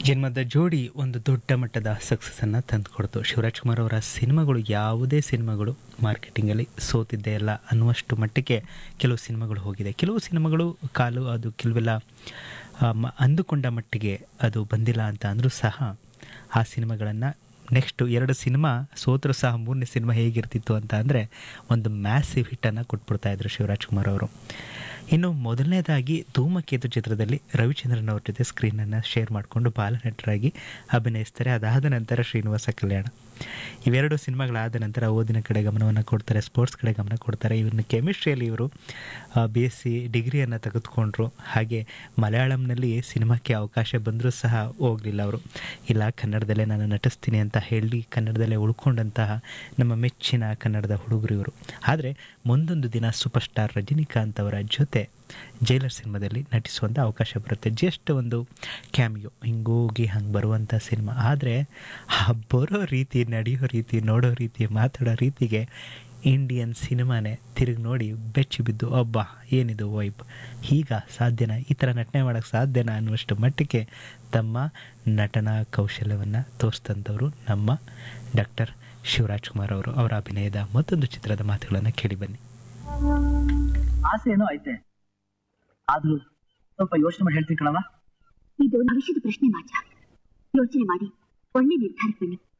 ಜನ್ಮದ ಜೋಡಿ ಒಂದು ದೊಡ್ಡ ಮಟ್ಟದ ಸಕ್ಸಸ್ಸನ್ನು ತಂದುಕೊಡ್ತು ಶಿವರಾಜ್ ಕುಮಾರ್ ಅವರ ಸಿನಿಮಾಗಳು ಯಾವುದೇ ಸಿನಿಮಾಗಳು ಮಾರ್ಕೆಟಿಂಗಲ್ಲಿ ಸೋತಿದ್ದೇ ಇಲ್ಲ ಅನ್ನುವಷ್ಟು ಮಟ್ಟಿಗೆ ಕೆಲವು ಸಿನಿಮಾಗಳು ಹೋಗಿದೆ ಕೆಲವು ಸಿನಿಮಾಗಳು ಕಾಲು ಅದು ಕೆಲವೆಲ್ಲ ಆ, ಮ- ಅಂದುಕೊಂಡ ಮಟ್ಟಿಗೆ ಅದು ಬಂದಿಲ್ಲ ಅಂತ ಅಂದರೂ ಸಹ ಆ ಸಿನಿಮಾಗಳನ್ನು ನೆಕ್ಸ್ಟು ಎರಡು ಸಿನಿಮಾ ಸೋತರೂ ಸಹ ಮೂರನೇ ಸಿನಿಮಾ ಹೇಗಿರ್ತಿತ್ತು ಅಂತ ಅಂದರೆ ಒಂದು ಮ್ಯಾಸಿವ್ ಹಿಟ್ಟನ್ನು ಕೊಟ್ಬಿಡ್ತಾ ಇದ್ರು ಶಿವರಾಜ್ ಕುಮಾರ್ ಅವರು ಇನ್ನು ಮೊದಲನೇದಾಗಿ ಧೂಮಕೇತು ಚಿತ್ರದಲ್ಲಿ ರವಿಚಂದ್ರನ್ ಅವ್ರ ಜೊತೆ ಸ್ಕ್ರೀನನ್ನು ಶೇರ್ ಮಾಡಿಕೊಂಡು ಬಾಲನಟರಾಗಿ ಅಭಿನಯಿಸ್ತಾರೆ ಅದಾದ ನಂತರ ಶ್ರೀನಿವಾಸ ಕಲ್ಯಾಣ ಇವೆರಡು ಸಿನಿಮಾಗಳಾದ ನಂತರ ಓದಿನ ಕಡೆ ಗಮನವನ್ನು ಕೊಡ್ತಾರೆ ಸ್ಪೋರ್ಟ್ಸ್ ಕಡೆ ಗಮನ ಕೊಡ್ತಾರೆ ಇವ್ರನ್ನ ಕೆಮಿಸ್ಟ್ರಿಯಲ್ಲಿ ಇವರು ಬಿ ಎಸ್ ಸಿ ಡಿಗ್ರಿಯನ್ನು ತೆಗೆದುಕೊಂಡ್ರು ಹಾಗೆ ಮಲಯಾಳಂನಲ್ಲಿ ಸಿನಿಮಾಕ್ಕೆ ಅವಕಾಶ ಬಂದರೂ ಸಹ ಹೋಗಲಿಲ್ಲ ಅವರು ಇಲ್ಲ ಕನ್ನಡದಲ್ಲೇ ನಾನು ನಟಿಸ್ತೀನಿ ಅಂತ ಹೇಳಿ ಕನ್ನಡದಲ್ಲೇ ಉಳ್ಕೊಂಡಂತಹ ನಮ್ಮ ಮೆಚ್ಚಿನ ಕನ್ನಡದ ಹುಡುಗರು ಇವರು ಆದರೆ ಮುಂದೊಂದು ದಿನ ಸೂಪರ್ ಸ್ಟಾರ್ ರಜನಿಕಾಂತ್ ಅವರ ಜೊತೆ ಜೈಲರ್ ಸಿನಿಮಾದಲ್ಲಿ ನಟಿಸುವಂಥ ಅವಕಾಶ ಬರುತ್ತೆ ಜಸ್ಟ್ ಒಂದು ಕ್ಯಾಮಿಯೋ ಹಿಂಗೋಗಿ ಹಂಗೆ ಬರುವಂಥ ಸಿನಿಮಾ ಆದರೆ ಆ ಬರೋ ರೀತಿ ನಡೆಯೋ ರೀತಿ ನೋಡೋ ರೀತಿ ಮಾತಾಡೋ ರೀತಿಗೆ ಇಂಡಿಯನ್ ಸಿನಿಮಾನೇ ತಿರುಗಿ ನೋಡಿ ಬೆಚ್ಚಿ ಬಿದ್ದು ಒಬ್ಬ ಏನಿದು ವೈಬ್ ಈಗ ಸಾಧ್ಯನಾ ಈ ಥರ ನಟನೆ ಮಾಡೋಕ್ಕೆ ಸಾಧ್ಯನಾ ಅನ್ನುವಷ್ಟು ಮಟ್ಟಿಗೆ ತಮ್ಮ ನಟನಾ ಕೌಶಲ್ಯವನ್ನು ತೋರಿಸಿದಂಥವರು ನಮ್ಮ ಡಾಕ್ಟರ್ ಶಿವರಾಜ್ ಕುಮಾರ್ ಅವರು ಅವರ ಅಭಿನಯದ ಮತ್ತೊಂದು ಚಿತ್ರದ ಮಾತುಗಳನ್ನು ಕೇಳಿ ಬನ್ನಿ ಆಸೆ ಏನೋ ಐತೆ ಆದ್ರೂ ಸ್ವಲ್ಪ ಯೋಚನೆ ಮಾಡಿ ಹೇಳ್ತೀನಿ ಕಣವ ಇದು ಭವಿಷ್ಯದ ಪ್ರಶ್ನೆ ಮಾತ್ರ ಯೋಚನೆ ಮಾಡಿ ಒಳ್ಳೆ ನಿರ್ಧಾರ ಬನ್ನಿ